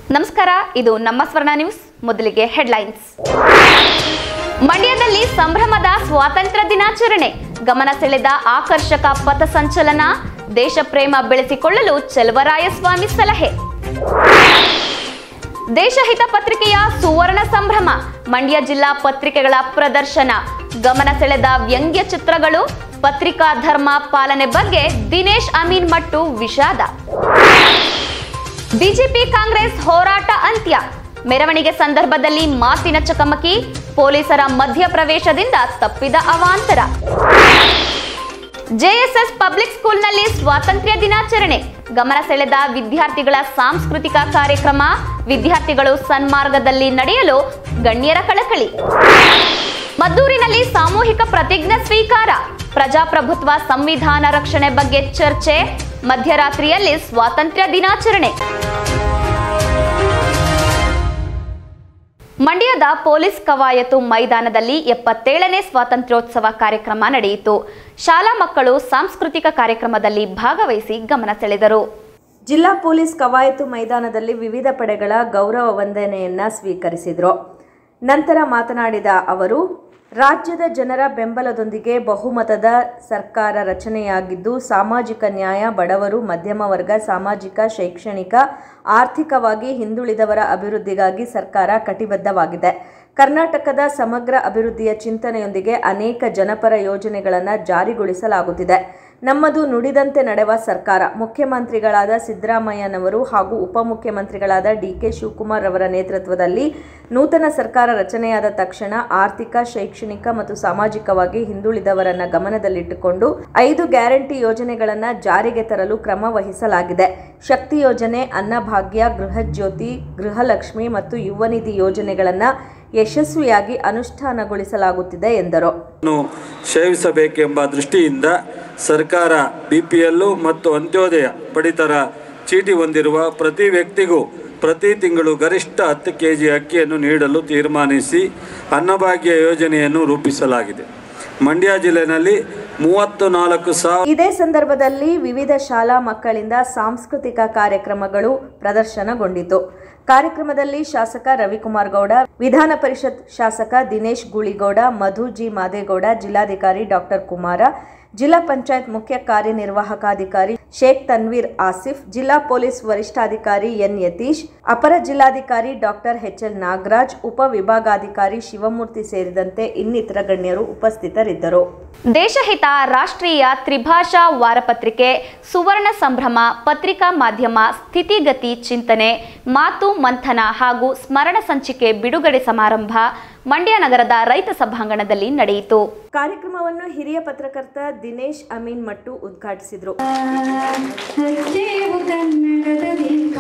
ನಮಸ್ಕಾರ ಇದು ನಮ್ಮ ಸ್ವರ್ಣ ನ್ಯೂಸ್ ಮೊದಲಿಗೆ ಹೆಡ್ಲೈನ್ಸ್ ಮಂಡ್ಯದಲ್ಲಿ ಸಂಭ್ರಮದ ಸ್ವಾತಂತ್ರ್ಯ ದಿನಾಚರಣೆ ಗಮನ ಸೆಳೆದ ಆಕರ್ಷಕ ಪಥಸಂಚಲನ ದೇಶ ಪ್ರೇಮ ಬೆಳೆಸಿಕೊಳ್ಳಲು ಚೆಲುವರಾಯಸ್ವಾಮಿ ಸಲಹೆ ದೇಶಹಿತ ಪತ್ರಿಕೆಯ ಸುವರ್ಣ ಸಂಭ್ರಮ ಮಂಡ್ಯ ಜಿಲ್ಲಾ ಪತ್ರಿಕೆಗಳ ಪ್ರದರ್ಶನ ಗಮನ ಸೆಳೆದ ವ್ಯಂಗ್ಯ ಚಿತ್ರಗಳು ಪತ್ರಿಕಾ ಧರ್ಮ ಪಾಲನೆ ಬಗ್ಗೆ ದಿನೇಶ್ ಅಮೀನ್ ಮಟ್ಟು ವಿಷಾದ ಬಿಜೆಪಿ ಕಾಂಗ್ರೆಸ್ ಹೋರಾಟ ಅಂತ್ಯ ಮೆರವಣಿಗೆ ಸಂದರ್ಭದಲ್ಲಿ ಮಾತಿನ ಚಕಮಕಿ ಪೊಲೀಸರ ಮಧ್ಯಪ್ರವೇಶದಿಂದ ತಪ್ಪಿದ ಅವಾಂತರ ಜೆಎಸ್ಎಸ್ ಪಬ್ಲಿಕ್ ಸ್ಕೂಲ್ನಲ್ಲಿ ಸ್ವಾತಂತ್ರ್ಯ ದಿನಾಚರಣೆ ಗಮನ ಸೆಳೆದ ವಿದ್ಯಾರ್ಥಿಗಳ ಸಾಂಸ್ಕೃತಿಕ ಕಾರ್ಯಕ್ರಮ ವಿದ್ಯಾರ್ಥಿಗಳು ಸನ್ಮಾರ್ಗದಲ್ಲಿ ನಡೆಯಲು ಗಣ್ಯರ ಕಳಕಳಿ ಮದ್ದೂರಿನಲ್ಲಿ ಸಾಮೂಹಿಕ ಪ್ರತಿಜ್ಞಾ ಸ್ವೀಕಾರ ಪ್ರಜಾಪ್ರಭುತ್ವ ಸಂವಿಧಾನ ರಕ್ಷಣೆ ಬಗ್ಗೆ ಚರ್ಚೆ ಮಧ್ಯರಾತ್ರಿಯಲ್ಲಿ ಸ್ವಾತಂತ್ರ್ಯ ದಿನಾಚರಣೆ ಮಂಡ್ಯದ ಪೊಲೀಸ್ ಕವಾಯತು ಮೈದಾನದಲ್ಲಿ ಎಪ್ಪತ್ತೇಳನೇ ಸ್ವಾತಂತ್ರ್ಯೋತ್ಸವ ಕಾರ್ಯಕ್ರಮ ನಡೆಯಿತು ಶಾಲಾ ಮಕ್ಕಳು ಸಾಂಸ್ಕೃತಿಕ ಕಾರ್ಯಕ್ರಮದಲ್ಲಿ ಭಾಗವಹಿಸಿ ಗಮನ ಸೆಳೆದರು ಜಿಲ್ಲಾ ಪೊಲೀಸ್ ಕವಾಯತು ಮೈದಾನದಲ್ಲಿ ವಿವಿಧ ಪಡೆಗಳ ಗೌರವ ವಂದನೆಯನ್ನ ಸ್ವೀಕರಿಸಿದರು ನಂತರ ಮಾತನಾಡಿದ ಅವರು ರಾಜ್ಯದ ಜನರ ಬೆಂಬಲದೊಂದಿಗೆ ಬಹುಮತದ ಸರ್ಕಾರ ರಚನೆಯಾಗಿದ್ದು ಸಾಮಾಜಿಕ ನ್ಯಾಯ ಬಡವರು ಮಧ್ಯಮ ವರ್ಗ ಸಾಮಾಜಿಕ ಶೈಕ್ಷಣಿಕ ಆರ್ಥಿಕವಾಗಿ ಹಿಂದುಳಿದವರ ಅಭಿವೃದ್ಧಿಗಾಗಿ ಸರ್ಕಾರ ಕಟಿಬದ್ಧವಾಗಿದೆ ಕರ್ನಾಟಕದ ಸಮಗ್ರ ಅಭಿವೃದ್ಧಿಯ ಚಿಂತನೆಯೊಂದಿಗೆ ಅನೇಕ ಜನಪರ ಯೋಜನೆಗಳನ್ನು ಜಾರಿಗೊಳಿಸಲಾಗುತ್ತಿದೆ ನಮ್ಮದು ನುಡಿದಂತೆ ನಡೆವ ಸರ್ಕಾರ ಮುಖ್ಯಮಂತ್ರಿಗಳಾದ ಸಿದ್ದರಾಮಯ್ಯನವರು ಹಾಗೂ ಉಪಮುಖ್ಯಮಂತ್ರಿಗಳಾದ ಡಿ ಕೆ ಶಿವಕುಮಾರ್ ಅವರ ನೇತೃತ್ವದಲ್ಲಿ ನೂತನ ಸರ್ಕಾರ ರಚನೆಯಾದ ತಕ್ಷಣ ಆರ್ಥಿಕ ಶೈಕ್ಷಣಿಕ ಮತ್ತು ಸಾಮಾಜಿಕವಾಗಿ ಹಿಂದುಳಿದವರನ್ನ ಗಮನದಲ್ಲಿಟ್ಟುಕೊಂಡು ಐದು ಗ್ಯಾರಂಟಿ ಯೋಜನೆಗಳನ್ನು ಜಾರಿಗೆ ತರಲು ಕ್ರಮ ವಹಿಸಲಾಗಿದೆ ಶಕ್ತಿ ಯೋಜನೆ ಅನ್ನಭಾಗ್ಯ ಗೃಹಜ್ಯೋತಿ ಗೃಹಲಕ್ಷ್ಮಿ ಮತ್ತು ಯುವ ನಿಧಿ ಯೋಜನೆಗಳನ್ನು ಯಶಸ್ವಿಯಾಗಿ ಅನುಷ್ಠಾನಗೊಳಿಸಲಾಗುತ್ತಿದೆ ಎಂದರು ನ್ನು ಸೇವಿಸಬೇಕೆಂಬ ದೃಷ್ಟಿಯಿಂದ ಸರ್ಕಾರ ಬಿಪಿಎಲ್ಲು ಮತ್ತು ಅಂತ್ಯೋದಯ ಪಡಿತರ ಚೀಟಿ ಹೊಂದಿರುವ ಪ್ರತಿ ವ್ಯಕ್ತಿಗೂ ಪ್ರತಿ ತಿಂಗಳು ಗರಿಷ್ಠ ಹತ್ತು ಕೆಜಿ ಅಕ್ಕಿಯನ್ನು ನೀಡಲು ತೀರ್ಮಾನಿಸಿ ಅನ್ನಭಾಗ್ಯ ಯೋಜನೆಯನ್ನು ರೂಪಿಸಲಾಗಿದೆ ಮಂಡ್ಯ ಜಿಲ್ಲೆಯಲ್ಲಿ ಮೂವತ್ತು ನಾಲ್ಕು ಸಾವಿರ ಇದೇ ಸಂದರ್ಭದಲ್ಲಿ ವಿವಿಧ ಶಾಲಾ ಮಕ್ಕಳಿಂದ ಸಾಂಸ್ಕೃತಿಕ ಕಾರ್ಯಕ್ರಮಗಳು ಪ್ರದರ್ಶನಗೊಂಡಿತು ಕಾರ್ಯಕ್ರಮದಲ್ಲಿ ಶಾಸಕ ರವಿಕುಮಾರ್ ಗೌಡ ವಿಧಾನ ಪರಿಷತ್ ಶಾಸಕ ದಿನೇಶ್ ಗುಳಿಗೌಡ ಮಧು ಜಿ ಮಾದೇಗೌಡ ಜಿಲ್ಲಾಧಿಕಾರಿ ಡಾಕ್ಟರ್ ಕುಮಾರ ಜಿಲ್ಲಾ ಪಂಚಾಯತ್ ಮುಖ್ಯ ಕಾರ್ಯನಿರ್ವಾಹಕಾಧಿಕಾರಿ ಶೇಖ್ ತನ್ವೀರ್ ಆಸಿಫ್ ಜಿಲ್ಲಾ ಪೊಲೀಸ್ ವರಿಷ್ಠಾಧಿಕಾರಿ ಎನ್ ಯತೀಶ್ ಅಪರ ಜಿಲ್ಲಾಧಿಕಾರಿ ಡಾಕ್ಟರ್ ಎಚ್ ಎಲ್ ನಾಗರಾಜ್ ಉಪವಿಭಾಗಾಧಿಕಾರಿ ಶಿವಮೂರ್ತಿ ಸೇರಿದಂತೆ ಇನ್ನಿತರ ಗಣ್ಯರು ಉಪಸ್ಥಿತರಿದ್ದರು ದೇಶಹಿತ ರಾಷ್ಟ್ರೀಯ ತ್ರಿಭಾಷಾ ವಾರಪತ್ರಿಕೆ ಸುವರ್ಣ ಸಂಭ್ರಮ ಪತ್ರಿಕಾ ಮಾಧ್ಯಮ ಸ್ಥಿತಿಗತಿ ಚಿಂತನೆ ಮಾತು ಮಂಥನ ಹಾಗೂ ಸ್ಮರಣ ಸಂಚಿಕೆ ಬಿಡುಗಡೆ ಸಮಾರಂಭ ಮಂಡ್ಯ ನಗರದ ರೈತ ಸಭಾಂಗಣದಲ್ಲಿ ನಡೆಯಿತು ಕಾರ್ಯಕ್ರಮವನ್ನು ಹಿರಿಯ ಪತ್ರಕರ್ತ ದಿನೇಶ್ ಅಮೀನ್ ಮಟ್ಟು ಉದ್ಘಾಟಿಸಿದರು ಹಚ್ಚೇವು ಕನ್ನಡದ ದೀಪ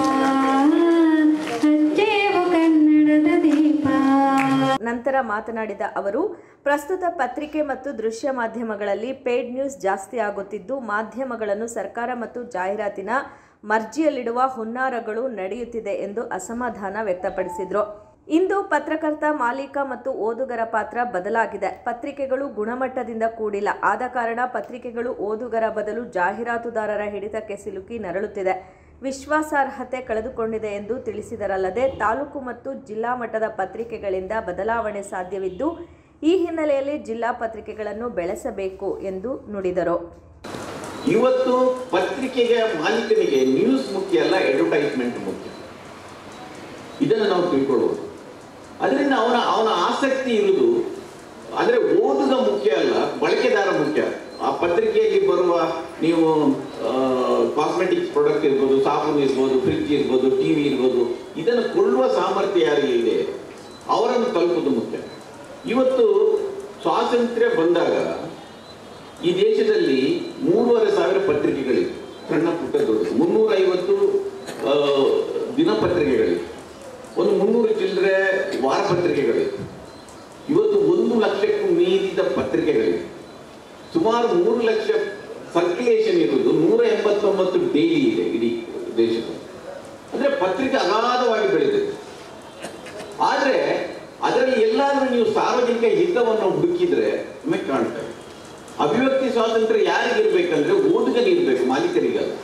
ಹಚ್ಚೇವು ಕನ್ನಡದ ದೀಪ ನಂತರ ಮಾತನಾಡಿದ ಅವರು ಪ್ರಸ್ತುತ ಪತ್ರಿಕೆ ಮತ್ತು ದೃಶ್ಯ ಮಾಧ್ಯಮಗಳಲ್ಲಿ ಪೇಡ್ ನ್ಯೂಸ್ ಜಾಸ್ತಿ ಆಗುತ್ತಿದ್ದು ಮಾಧ್ಯಮಗಳನ್ನು ಸರ್ಕಾರ ಮತ್ತು ಜಾಹೀರಾತಿನ ಮರ್ಜಿಯಲ್ಲಿಡುವ ಹುನ್ನಾರಗಳು ನಡೆಯುತ್ತಿದೆ ಎಂದು ಅಸಮಾಧಾನ ವ್ಯಕ್ತಪಡಿಸಿದರು ಇಂದು ಪತ್ರಕರ್ತ ಮಾಲೀಕ ಮತ್ತು ಓದುಗರ ಪಾತ್ರ ಬದಲಾಗಿದೆ ಪತ್ರಿಕೆಗಳು ಗುಣಮಟ್ಟದಿಂದ ಕೂಡಿಲ್ಲ ಆದ ಕಾರಣ ಪತ್ರಿಕೆಗಳು ಓದುಗರ ಬದಲು ಜಾಹೀರಾತುದಾರರ ಹಿಡಿತಕ್ಕೆ ಸಿಲುಕಿ ನರಳುತ್ತಿದೆ ವಿಶ್ವಾಸಾರ್ಹತೆ ಕಳೆದುಕೊಂಡಿದೆ ಎಂದು ತಿಳಿಸಿದರಲ್ಲದೆ ತಾಲೂಕು ಮತ್ತು ಜಿಲ್ಲಾ ಮಟ್ಟದ ಪತ್ರಿಕೆಗಳಿಂದ ಬದಲಾವಣೆ ಸಾಧ್ಯವಿದ್ದು ಈ ಹಿನ್ನೆಲೆಯಲ್ಲಿ ಜಿಲ್ಲಾ ಪತ್ರಿಕೆಗಳನ್ನು ಬೆಳೆಸಬೇಕು ಎಂದು ನುಡಿದರು ಇವತ್ತು ಪತ್ರಿಕೆಗೆ ಮಾಲೀಕನಿಗೆ ನ್ಯೂಸ್ ಮುಖ್ಯ ಅಲ್ಲ ಅಡ್ವರ್ಟೈಸ್ಮೆಂಟ್ ಮುಖ್ಯ ಇದನ್ನು ನಾವು ತಿಳ್ಕೊಳ್ಬೋದು ಅದರಿಂದ ಅವನ ಅವನ ಆಸಕ್ತಿ ಇರುವುದು ಅಂದರೆ ಓದುಗ ಮುಖ್ಯ ಅಲ್ಲ ಬಳಕೆದಾರ ಮುಖ್ಯ ಆ ಪತ್ರಿಕೆಯಲ್ಲಿ ಬರುವ ನೀವು ಕಾಸ್ಮೆಟಿಕ್ಸ್ ಪ್ರಾಡಕ್ಟ್ ಇರ್ಬೋದು ಸಾಬೂನು ಇರ್ಬೋದು ಫ್ರಿಡ್ಜ್ ಇರ್ಬೋದು ಟಿ ವಿ ಇರ್ಬೋದು ಇದನ್ನು ಕೊಳ್ಳುವ ಸಾಮರ್ಥ್ಯ ಯಾರಿಗೆ ಇದೆ ಅವರನ್ನು ತಲುಪುವುದು ಮುಖ್ಯ ಇವತ್ತು ಸ್ವಾತಂತ್ರ್ಯ ಬಂದಾಗ ಈ ದೇಶದಲ್ಲಿ ಮೂರುವರೆ ಸಾವಿರ ಪತ್ರಿಕೆಗಳಿವೆ ಸಣ್ಣ ಪುಟ್ಟ ದೊಡ್ಡ ಮುನ್ನೂರ ಐವತ್ತು ದಿನಪತ್ರಿಕೆಗಳಿವೆ ಒಂದು ಮುನ್ನೂರು ಚಿಲ್ಲರೆ ವಾರಪತ್ರಿಕೆಗಳಿವೆ ಇವತ್ತು ಒಂದು ಲಕ್ಷಕ್ಕೂ ಮೀರಿದ ಪತ್ರಿಕೆಗಳಿವೆ ಸುಮಾರು ಮೂರು ಲಕ್ಷ ಸರ್ಕ್ಯುಲೇಷನ್ ಇರುವುದು ನೂರ ಎಂಬತ್ತೊಂಬತ್ತು ಡೈಲಿ ಇದೆ ಇಡೀ ದೇಶದಲ್ಲಿ ಅಂದ್ರೆ ಪತ್ರಿಕೆ ಅಗಾಧವಾಗಿ ಬೆಳೆದಿದೆ ಆದ್ರೆ ಅದರಲ್ಲಿ ಎಲ್ಲಾದ್ರೂ ನೀವು ಸಾರ್ವಜನಿಕ ಹಿತವನ್ನು ಹುಡುಕಿದ್ರೆ ನಿಮಗೆ ಕಾಣ್ತದೆ ಅಭಿವ್ಯಕ್ತಿ ಸ್ವಾತಂತ್ರ್ಯ ಯಾರಿಗಿರ್ಬೇಕಂದ್ರೆ ಓದುಗನಿರ್ಬೇಕು ಮಾಲೀಕರಿಗಲ್ಲ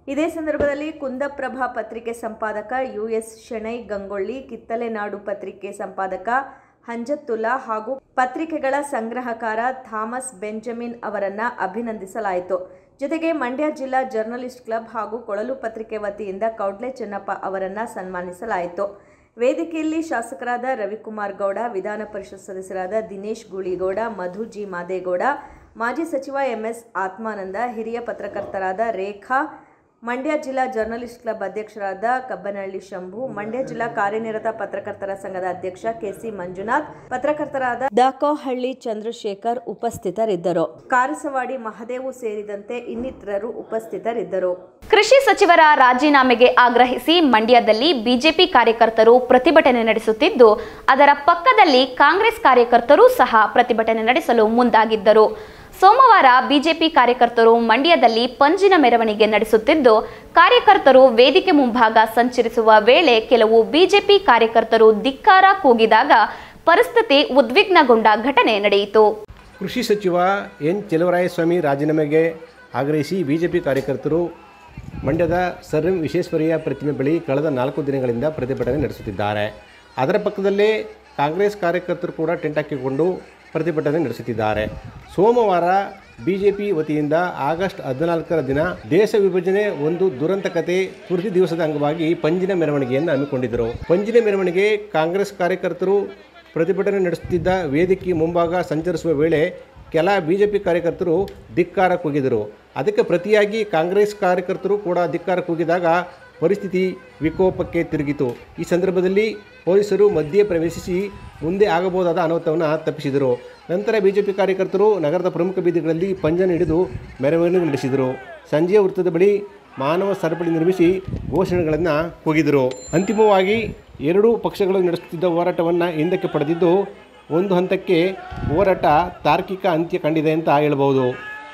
ಇದೇ ಸಂದರ್ಭದಲ್ಲಿ ಕುಂದಪ್ರಭಾ ಪತ್ರಿಕೆ ಸಂಪಾದಕ ಯು ಎಸ್ ಶೆಣೈ ಗಂಗೊಳ್ಳಿ ಕಿತ್ತಲೆನಾಡು ಪತ್ರಿಕೆ ಸಂಪಾದಕ ಹಂಜತ್ತುಲ್ಲಾ ಹಾಗೂ ಪತ್ರಿಕೆಗಳ ಸಂಗ್ರಹಕಾರ ಥಾಮಸ್ ಬೆಂಜಮಿನ್ ಅವರನ್ನ ಅಭಿನಂದಿಸಲಾಯಿತು ಜೊತೆಗೆ ಮಂಡ್ಯ ಜಿಲ್ಲಾ ಜರ್ನಲಿಸ್ಟ್ ಕ್ಲಬ್ ಹಾಗೂ ಕೊಳಲು ಪತ್ರಿಕೆ ವತಿಯಿಂದ ಕೌಡ್ಲೆ ಚೆನ್ನಪ್ಪ ಅವರನ್ನ ಸನ್ಮಾನಿಸಲಾಯಿತು ವೇದಿಕೆಯಲ್ಲಿ ಶಾಸಕರಾದ ರವಿಕುಮಾರ್ ಗೌಡ ವಿಧಾನ ಪರಿಷತ್ ಸದಸ್ಯರಾದ ದಿನೇಶ್ ಗೂಳಿಗೌಡ ಮಧು ಜಿ ಮಾದೇಗೌಡ ಮಾಜಿ ಸಚಿವ ಎಂಎಸ್ ಆತ್ಮಾನಂದ ಹಿರಿಯ ಪತ್ರಕರ್ತರಾದ ರೇಖಾ ಮಂಡ್ಯ ಜಿಲ್ಲಾ ಜರ್ನಲಿಸ್ಟ್ ಕ್ಲಬ್ ಅಧ್ಯಕ್ಷರಾದ ಕಬ್ಬನಹಳ್ಳಿ ಶಂಭು ಮಂಡ್ಯ ಜಿಲ್ಲಾ ಕಾರ್ಯನಿರತ ಪತ್ರಕರ್ತರ ಸಂಘದ ಅಧ್ಯಕ್ಷ ಕೆಸಿ ಮಂಜುನಾಥ್ ಪತ್ರಕರ್ತರಾದ ದಾಕೋಹಳ್ಳಿ ಚಂದ್ರಶೇಖರ್ ಉಪಸ್ಥಿತರಿದ್ದರು ಕಾರಸವಾಡಿ ಮಹದೇವು ಸೇರಿದಂತೆ ಇನ್ನಿತರರು ಉಪಸ್ಥಿತರಿದ್ದರು ಕೃಷಿ ಸಚಿವರ ರಾಜೀನಾಮೆಗೆ ಆಗ್ರಹಿಸಿ ಮಂಡ್ಯದಲ್ಲಿ ಬಿಜೆಪಿ ಕಾರ್ಯಕರ್ತರು ಪ್ರತಿಭಟನೆ ನಡೆಸುತ್ತಿದ್ದು ಅದರ ಪಕ್ಕದಲ್ಲಿ ಕಾಂಗ್ರೆಸ್ ಕಾರ್ಯಕರ್ತರೂ ಸಹ ಪ್ರತಿಭಟನೆ ನಡೆಸಲು ಮುಂದಾಗಿದ್ದರು ಸೋಮವಾರ ಬಿಜೆಪಿ ಕಾರ್ಯಕರ್ತರು ಮಂಡ್ಯದಲ್ಲಿ ಪಂಜಿನ ಮೆರವಣಿಗೆ ನಡೆಸುತ್ತಿದ್ದು ಕಾರ್ಯಕರ್ತರು ವೇದಿಕೆ ಮುಂಭಾಗ ಸಂಚರಿಸುವ ವೇಳೆ ಕೆಲವು ಬಿಜೆಪಿ ಕಾರ್ಯಕರ್ತರು ಧಿಕ್ಕಾರ ಕೂಗಿದಾಗ ಪರಿಸ್ಥಿತಿ ಉದ್ವಿಗ್ನಗೊಂಡ ಘಟನೆ ನಡೆಯಿತು ಕೃಷಿ ಸಚಿವ ಎನ್ ಚೆಲುವರಾಯಸ್ವಾಮಿ ರಾಜೀನಾಮೆಗೆ ಆಗ್ರಹಿಸಿ ಬಿಜೆಪಿ ಕಾರ್ಯಕರ್ತರು ಮಂಡ್ಯದ ಸರ್ ಎಂ ವಿಶ್ವೇಶ್ವರಯ್ಯ ಪ್ರತಿಮೆ ಬಳಿ ಕಳೆದ ನಾಲ್ಕು ದಿನಗಳಿಂದ ಪ್ರತಿಭಟನೆ ನಡೆಸುತ್ತಿದ್ದಾರೆ ಅದರ ಪಕ್ಕದಲ್ಲೇ ಕಾಂಗ್ರೆಸ್ ಕಾರ್ಯಕರ್ತರು ಕೂಡ ಟೆಂಟ್ ಹಾಕಿಕೊಂಡು ಪ್ರತಿಭಟನೆ ನಡೆಸುತ್ತಿದ್ದಾರೆ ಸೋಮವಾರ ಬಿಜೆಪಿ ವತಿಯಿಂದ ಆಗಸ್ಟ್ ಹದಿನಾಲ್ಕರ ದಿನ ದೇಶ ವಿಭಜನೆ ಒಂದು ದುರಂತ ಕತೆ ಸ್ಮೃತಿ ದಿವಸದ ಅಂಗವಾಗಿ ಪಂಜಿನ ಮೆರವಣಿಗೆಯನ್ನು ಹಮ್ಮಿಕೊಂಡಿದ್ದರು ಪಂಜಿನ ಮೆರವಣಿಗೆ ಕಾಂಗ್ರೆಸ್ ಕಾರ್ಯಕರ್ತರು ಪ್ರತಿಭಟನೆ ನಡೆಸುತ್ತಿದ್ದ ವೇದಿಕೆ ಮುಂಭಾಗ ಸಂಚರಿಸುವ ವೇಳೆ ಕೆಲ ಬಿಜೆಪಿ ಕಾರ್ಯಕರ್ತರು ಧಿಕ್ಕಾರ ಕೂಗಿದರು ಅದಕ್ಕೆ ಪ್ರತಿಯಾಗಿ ಕಾಂಗ್ರೆಸ್ ಕಾರ್ಯಕರ್ತರು ಕೂಡ ಧಿಕ್ಕಾರ ಕೂಗಿದಾಗ ಪರಿಸ್ಥಿತಿ ವಿಕೋಪಕ್ಕೆ ತಿರುಗಿತು ಈ ಸಂದರ್ಭದಲ್ಲಿ ಪೊಲೀಸರು ಮಧ್ಯೆ ಪ್ರವೇಶಿಸಿ ಮುಂದೆ ಆಗಬಹುದಾದ ಅನಾಹುತವನ್ನು ತಪ್ಪಿಸಿದರು ನಂತರ ಬಿಜೆಪಿ ಕಾರ್ಯಕರ್ತರು ನಗರದ ಪ್ರಮುಖ ಬೀದಿಗಳಲ್ಲಿ ಪಂಜನ ಹಿಡಿದು ಮೆರವಣಿಗೆ ನಡೆಸಿದರು ಸಂಜೆಯ ವೃತ್ತದ ಬಳಿ ಮಾನವ ಸರಪಳಿ ನಿರ್ಮಿಸಿ ಘೋಷಣೆಗಳನ್ನು ಕೂಗಿದರು ಅಂತಿಮವಾಗಿ ಎರಡೂ ಪಕ್ಷಗಳು ನಡೆಸುತ್ತಿದ್ದ ಹೋರಾಟವನ್ನು ಹಿಂದಕ್ಕೆ ಪಡೆದಿದ್ದು ಒಂದು ಹಂತಕ್ಕೆ ಹೋರಾಟ ತಾರ್ಕಿಕ ಅಂತ್ಯ ಕಂಡಿದೆ ಅಂತ ಹೇಳ್ಬೋದು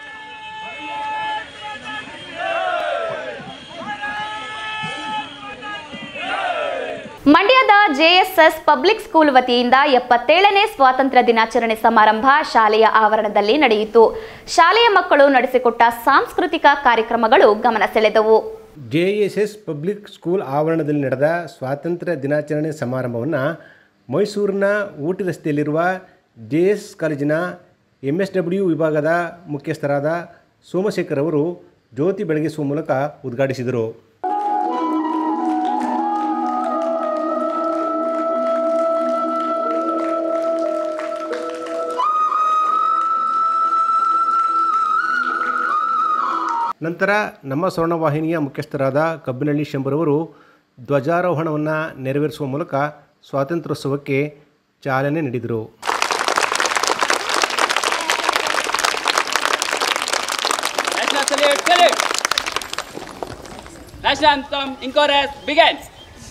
ಮಂಡ್ಯದ ಜೆಎಸ್ಎಸ್ ಪಬ್ಲಿಕ್ ಸ್ಕೂಲ್ ವತಿಯಿಂದ ಎಪ್ಪತ್ತೇಳನೇ ಸ್ವಾತಂತ್ರ್ಯ ದಿನಾಚರಣೆ ಸಮಾರಂಭ ಶಾಲೆಯ ಆವರಣದಲ್ಲಿ ನಡೆಯಿತು ಶಾಲೆಯ ಮಕ್ಕಳು ನಡೆಸಿಕೊಟ್ಟ ಸಾಂಸ್ಕೃತಿಕ ಕಾರ್ಯಕ್ರಮಗಳು ಗಮನ ಸೆಳೆದವು ಜೆಎಸ್ಎಸ್ ಪಬ್ಲಿಕ್ ಸ್ಕೂಲ್ ಆವರಣದಲ್ಲಿ ನಡೆದ ಸ್ವಾತಂತ್ರ್ಯ ದಿನಾಚರಣೆ ಸಮಾರಂಭವನ್ನು ಮೈಸೂರಿನ ಊಟಿ ರಸ್ತೆಯಲ್ಲಿರುವ ಜೆ ಎಸ್ ಕಾಲೇಜಿನ ಎಮ್ ಎಸ್ ಡಬ್ಲ್ಯೂ ವಿಭಾಗದ ಮುಖ್ಯಸ್ಥರಾದ ಸೋಮಶೇಖರ್ ಅವರು ಜ್ಯೋತಿ ಬೆಳಗಿಸುವ ಮೂಲಕ ಉದ್ಘಾಟಿಸಿದರು ನಂತರ ನಮ್ಮ ಸ್ವರ್ಣವಾಹಿನಿಯ ಮುಖ್ಯಸ್ಥರಾದ ಕಬ್ಬಿನಳ್ಳಿ ಶಂಭರವರು ಧ್ವಜಾರೋಹಣವನ್ನು ನೆರವೇರಿಸುವ ಮೂಲಕ ಸ್ವಾತಂತ್ರ್ಯೋತ್ಸವಕ್ಕೆ ಚಾಲನೆ ನೀಡಿದರು National salute, salute. National anthem in chorus begins.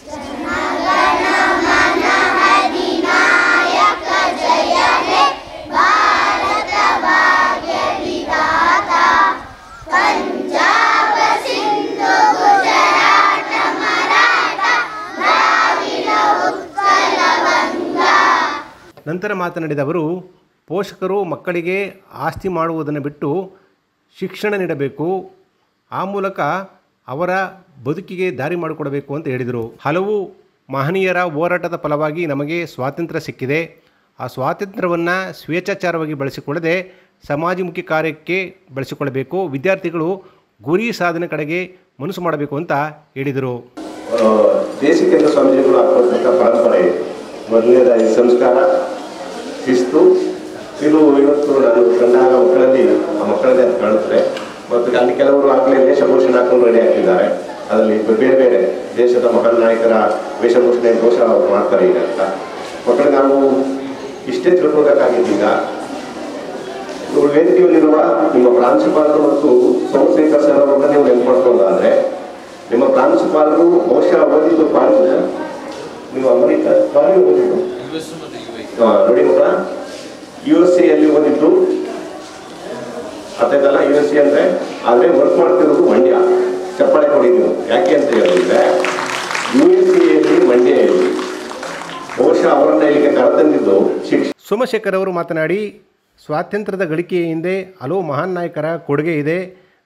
ನಂತರ ಮಾತನಾಡಿದ ಅವರು ಪೋಷಕರು ಮಕ್ಕಳಿಗೆ ಆಸ್ತಿ ಮಾಡುವುದನ್ನು ಬಿಟ್ಟು ಶಿಕ್ಷಣ ನೀಡಬೇಕು ಆ ಮೂಲಕ ಅವರ ಬದುಕಿಗೆ ದಾರಿ ಮಾಡಿಕೊಡಬೇಕು ಅಂತ ಹೇಳಿದರು ಹಲವು ಮಹನೀಯರ ಹೋರಾಟದ ಫಲವಾಗಿ ನಮಗೆ ಸ್ವಾತಂತ್ರ್ಯ ಸಿಕ್ಕಿದೆ ಆ ಸ್ವಾತಂತ್ರ್ಯವನ್ನು ಸ್ವೇಚ್ಛಾಚಾರವಾಗಿ ಬಳಸಿಕೊಳ್ಳದೆ ಸಮಾಜಮುಖಿ ಕಾರ್ಯಕ್ಕೆ ಬಳಸಿಕೊಳ್ಳಬೇಕು ವಿದ್ಯಾರ್ಥಿಗಳು ಗುರಿ ಸಾಧನೆ ಕಡೆಗೆ ಮನಸ್ಸು ಮಾಡಬೇಕು ಅಂತ ಹೇಳಿದರು ಆ, ದೇಶಿಕೇಂದ್ರ ಸ್ವಾಮೀಜಿಗಳು ಹಾಕೊಟ್ಟಂಥ ಪರಂಪರೆ ಇದೆ ಮೊದಲನೇದಾಗಿ ಸಂಸ್ಕಾರ ಶಿಸ್ತು ಇದು ಇವತ್ತು ನಾನು ಕಂಡಾಗ ಮಕ್ಕಳಲ್ಲಿ ಆ ಮಕ್ಕಳಲ್ಲಿ ಅದು ಕಾಣುತ್ತದೆ ಮತ್ತು ಅಲ್ಲಿ ಕೆಲವರು ಆಗಲೇ ವೇಷಭೂಷಣ ಹಾಕೊಂಡು ರೆಡಿ ಆಗಿದ್ದಾರೆ ಅದರಲ್ಲಿ ಬೇರೆ ಬೇರೆ ದೇಶದ ಮಹಾನ್ ನಾಯಕರ ವೇಷಭೂಷಣೆ ದೋಷ ಅವರು ಮಾಡ್ತಾರೆ ಈಗ ಅಂತ ಮಕ್ಕಳಿಗೆ ನಾವು ಇಷ್ಟೇ ತಿಳ್ಕೊಬೇಕಾಗಿದ್ದೀಗ ಇವರು ವೇದಿಕೆಯಲ್ಲಿರುವ ನಿಮ್ಮ ಪ್ರಾಂಶುಪಾಲರು ಮತ್ತು ಸೋಮಶೇಖರ್ ಸರ್ ಅವರನ್ನ ನೀವು ನೆನ್ಪಡ್ಕೊಳ್ಳೋದಾದ್ರೆ ನಿಮ್ಮ ಪ್ರಾಂಶುಪಾಲರು ಬಹುಶಃ ಓದಿದ್ದು ಕಾಲೇಜ್ ನೀವು ಅಮೆರಿಕ ಕಾಲೇಜ್ ಓದಿದ್ದು ಹಾ, ನೋಡಿ ಮಗ ಯು ಎಸ್ ಅಲ್ಲಿ ಓದಿದ್ದು ಅರ್ಥಾಯ್ತಲ್ಲ ಯು ಎಸ್ ಸಿ ಅಂದ್ರೆ ಆದ್ರೆ ವರ್ಕ್ ಮಾಡ್ತಿರೋದು ಮಂಡ್ಯ ಚಪ್ಪಾಳೆ ಕೊಡಿ ನೀವು ಯಾಕೆ ಅಂತ ಹೇಳಿದ್ರೆ ಯು ಎಸ್ ಸಿಯಲ್ಲಿ ಮಂಡ್ಯದಲ್ಲಿ ಬಹುಶಃ ಅವರನ್ನ ಇಲ್ಲಿಗೆ ಕರೆತಂದಿದ್ದು ಶಿಕ್ಷಣ ಸೋಮಶೇಖರ್ ಅವರು ಮಾತನಾಡಿ ಸ್ವಾತಂತ್ರ್ಯದ ಗಳಿಕೆಯ ಹಿಂದೆ ಹಲವು ಮಹಾನ್ ನಾಯಕರ ಕೊಡುಗೆ ಇದೆ